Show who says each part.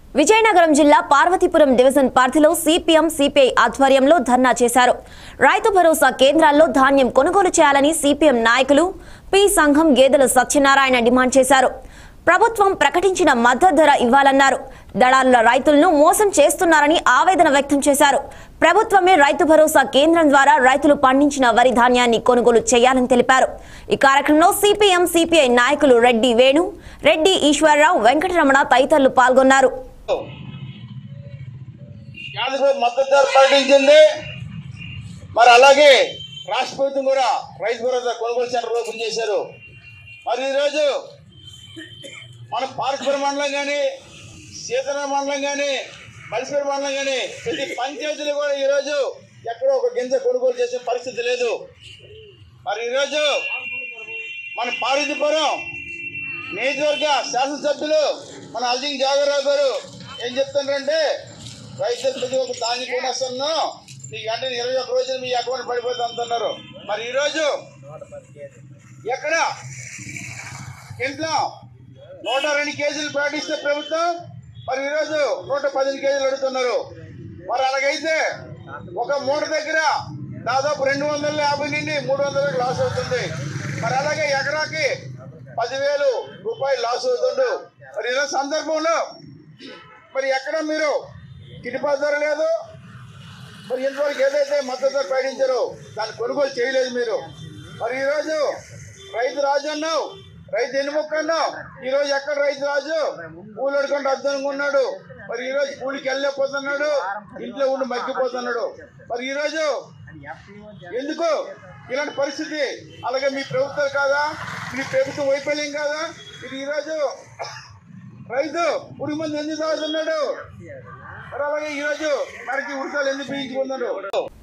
Speaker 1: విజయనగరం జిల్లా పార్వతీపురం డివిజన్ పరిధిలో CPM CPI ఆధ్వర్యంలో ధర్నా చేశారు రైతు భరోసా కేంద్రాల్లో ధాన్యం కొనుగోలు చేయాలని సిపిఎం నాయకులు పి సంఘం గేదెల సత్యనారాయణ డిమాండ్ చేశారు ప్రభుత్వం ప్రకటించిన మద్దతు ధర ఇవ్వాలన్నారు దళారుల రైతులను మోసం చేస్తున్నారని ఆవేదన వ్యక్తం చేశారు ప్రభుత్వమే రైతు భరోసా కేంద్రం ద్వారా రైతులు పండించిన వరి ధాన్యాన్ని కొనుగోలు చేయాలని తెలిపారు ఈ కార్యక్రమంలో సిపిఎం సిపిఐ నాయకులు రెడ్డి వేణు రెడ్డి ఈశ్వరరావు వెంకటరమణ తదితరులు పాల్గొన్నారు
Speaker 2: కేంద్ర మద్దతు ధర ప్రకటించింది మరి అలాగే రాష్ట్ర ప్రభుత్వం కూడా రైతు భరోసా కొనుగోలు సెంటర్ ఓపెన్ చేశారు మరి ఈరోజు మన పార్కుపురం మండలం కానీ సీతన మండలం కానీ మలిసిపేట మండలం కానీ ప్రతి పంచాయతీలు కూడా ఈరోజు ఎక్కడో ఒక గింజ కొనుగోలు చేసే పరిస్థితి లేదు మరి ఈరోజు మన పార్వతీపురం నియోజకవర్గ శాసనసభ్యులు మన అల్జింగ్ జాగరావు గారు ఏం చెప్తున్నారంటే రైతులు ప్రతి ఒక్క ధాన్యం కొనేస్తాను మీకు వెంటనే ఇరవై ఒక్క రోజులు మీ అకౌంట్ పడిపోతుంది అంటున్నారు మరి ఈరోజు ఎక్కడ ఇంట్లో నూట రెండు కేజీలు ప్రకటిస్తే ప్రభుత్వం మరి ఈరోజు నూట పదిహేను కేజీలు అడుగుతున్నారు మరి అలాగైతే ఒక మూట దగ్గర దాదాపు రెండు వందల యాభై నుండి మూడు వందలకు లాస్ అవుతుంది మరి అలాగే ఎకరాకి పదివేలు రూపాయలు లాస్ అవుతుండు మరి ఇలా సందర్భంలో మరి ఎక్కడ మీరు గిట్టుబాటు ధర లేదు మరి ఇంతవరకు ఏదైతే మద్దతు ధర ప్రకటించారో దాన్ని కొనుగోలు చేయలేదు మీరు మరి ఈరోజు రైతు రాజు అన్నావు రైతు ఎన్నుముక్క అన్నావు ఈరోజు ఎక్కడ రైతు రాజు పూలు అడుకుంటూ అర్థంగా ఉన్నాడు మరి ఈరోజు కూలికి వెళ్ళలేకపోతున్నాడు ఇంట్లో ఉండి మగ్గిపోతున్నాడు మరి ఈరోజు ఎందుకు ఇలాంటి పరిస్థితి అలాగే మీ ప్రభుత్వాలు కాదా మీ ప్రభుత్వం వైఫల్యం కాదా ఇది ఈరోజు రైతు ఉడి మంది ఎందుకు తాగుతున్నాడు మరి అలాగే ఈరోజు మనకి ఉడతలు ఎందుకు పీయించుకున్నాడు